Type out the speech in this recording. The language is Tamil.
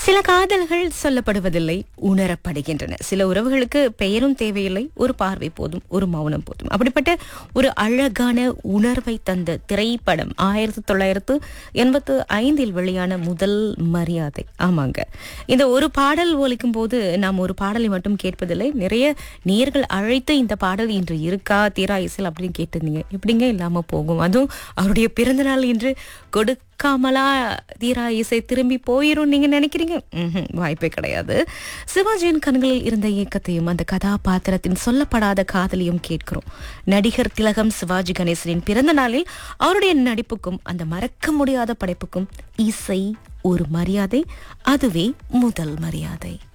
சில காதல்கள் சொல்லப்படுவதில்லை உணரப்படுகின்றன சில உறவுகளுக்கு பெயரும் தேவையில்லை ஒரு பார்வை போதும் ஒரு மௌனம் போதும் அப்படிப்பட்ட ஒரு அழகான உணர்வை தந்த திரைப்படம் ஆயிரத்தி தொள்ளாயிரத்து எண்பத்து ஐந்தில் வெளியான முதல் மரியாதை ஆமாங்க இந்த ஒரு பாடல் ஒலிக்கும் போது நாம் ஒரு பாடலை மட்டும் கேட்பதில்லை நிறைய நேர்கள் அழைத்து இந்த பாடல் இன்று இருக்கா தீரா இசல் அப்படின்னு கேட்டிருந்தீங்க எப்படிங்க இல்லாம போகும் அதுவும் அவருடைய பிறந்தநாள் இன்று கொடுக்காமலா தீரா இசை திரும்பி போயிரும் நீங்க நினைக்கிறீங்க ம்ஹும், வாய்ப்பே கிடையாது சிவாஜியின் கண்களில் இருந்த இயக்கத்தையும் அந்த கதாபாத்திரத்தின் சொல்லப்படாத காதலையும் கேட்கிறோம் நடிகர் திலகம் சிவாஜி கணேசனின் பிறந்த நாளில் அவருடைய நடிப்புக்கும் அந்த மறக்க முடியாத படைப்புக்கும் இசை ஒரு மரியாதை அதுவே முதல் மரியாதை